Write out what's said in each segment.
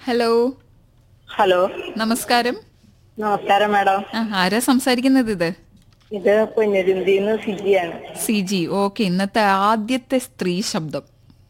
Hello hello നമസ്കാരം നമസ്കാരം madam ആ ആരാ സംസാരിക്കുന്നത് ഇത് ഇത് പുഞ്ഞരുന്തിന്ന് സിജിയാണ് സി ജി ഓക്കെ ഇന്നത്തെ ആദ്യത്തെ സ്ത്രീ ശബ്ദം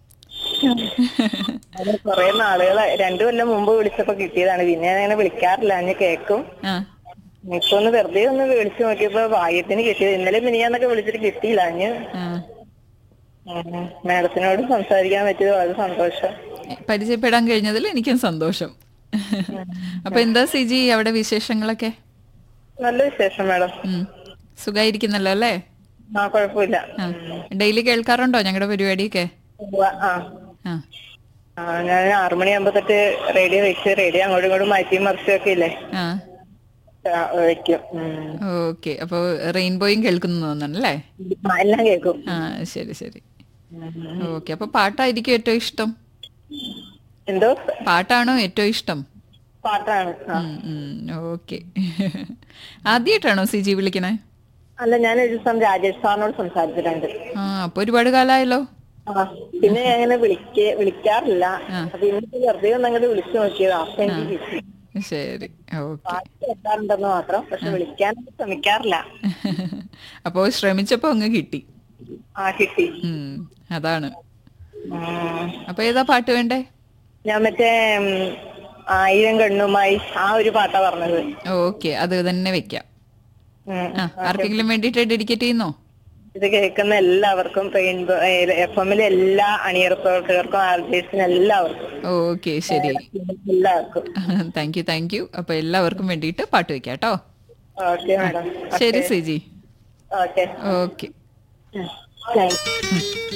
അത് കുറെ നാളുകള് രണ്ടു കൊല്ലം മുമ്പ് വിളിച്ചപ്പോ കിട്ടിയതാണ് പിന്നെ ഞാൻ അങ്ങനെ വിളിക്കാറില്ല ഞാൻ കേക്കും ആ ഇപ്പൊ ഒന്ന് വെറുതെ ഒന്ന് വിളിച്ചു നോക്കിയപ്പോ ഭാഗ്യത്തിന് കിട്ടിയത് ഇന്നലെ മിനിയാന്നൊക്കെ വിളിച്ചിട്ട് കിട്ടിയില്ല അഞ്ഞ് ആ. മാഡത്തിനോട് സംസാരിക്കാൻ പറ്റിയത് വളരെ സന്തോഷം പരിചയപ്പെടാൻ കഴിഞ്ഞതിൽ എനിക്കും സന്തോഷം അപ്പൊ എന്താ സി ജി അവിടെ വിശേഷങ്ങളൊക്കെ നല്ല വിശേഷം മാഡം ഉം. സുഖായിരിക്കുന്നല്ലോ അല്ലേ ആ കുഴപ്പമില്ല ആ ഡെയിലി കേൾക്കാറുണ്ടോ ഞങ്ങളുടെ പരിപാടിയൊക്കെ ഉവ്വ, ആ ആ ആ, ഞാൻ ആറുമണിയാകുമ്പോ തൊട്ട് റേഡിയോ വെച്ച് റേഡിയോ അങ്ങോട്ടും ഇങ്ങോട്ടും മാറ്റി മറിച്ചൊക്കെ ഇല്ലേ ആ ആ, വെക്കും ഉം. ഓക്കെ അപ്പൊ റെയിൻബോയും കേൾക്കുന്നു തോന്നണല്ലേ ആ, എല്ലാം കേൾക്കും ആ ശരി ശരി ഓക്കെ അപ്പൊ പാട്ടായിരിക്കും ഏറ്റവും ഇഷ്ടം എന്തോ പാട്ടാണോ ഏറ്റവും ഇഷ്ടം പാട്ടാണ് ആ. ഓക്കെ ആദ്യമായിട്ടാണോ സി ജി വിളിക്കണേ അല്ല ഞാൻ ഒരു ദിവസം രാജേഷ് സാറിനോട് സംസാരിച്ചിട്ടുണ്ട് ആ അപ്പൊ ഒരുപാട് കാലമായല്ലോ ആ പിന്നെ ഞാൻ അങ്ങനെ വിളിക്ക വിളിക്കാറില്ല ആ. അപ്പൊ ഇന്നിപ്പോ വെറുതെ ഒന്ന് അങ്ങോട്ട് വിളിച്ചു നോക്കിയതാ അപ്പൊ എനിക്ക് കിട്ടി ശരി ഓക്കെ പാട്ട് കേൾക്കാറുണ്ടെന്ന് മാത്രം പക്ഷെ വിളിക്കാൻ ശ്രമിക്കാറില്ല അപ്പോ ശ്രമിച്ചപ്പോ അങ്ങ് കിട്ടി ആ കിട്ടി ഉം, അതാണ് ഉം. അപ്പൊ ഏതാ പാട്ട് വേണ്ടേ ഞാൻ മറ്റേ ഉം, ആയിരം കണ്ണുമായി ആ ഒരു പാട്ടാ പറഞ്ഞത് ഓക്കെ അത് തന്നെ വെക്കാം ഉം. ആ ആർക്കെങ്കിലും വേണ്ടിയിട്ട് ഡെഡിക്കേറ്റ് ചെയ്യുന്നോ ഇത് കേൾക്കുന്ന എല്ലാവർക്കും റെയിൻബോ എഫ് എമ്മിലെ എല്ലാ അണിയർ പ്രവർത്തകർക്കും ആർട്ടിസ്റ്റിനും എല്ലാവർക്കും ഓക്കെ ശരി എല്ലാവർക്കും താങ്ക് യു താങ്ക് യു അപ്പൊ എല്ലാവർക്കും വേണ്ടിയിട്ട് പാട്ട് വെക്കാം കേട്ടോ ഓക്കെ മാഡം ശരി Siji okay okay thank U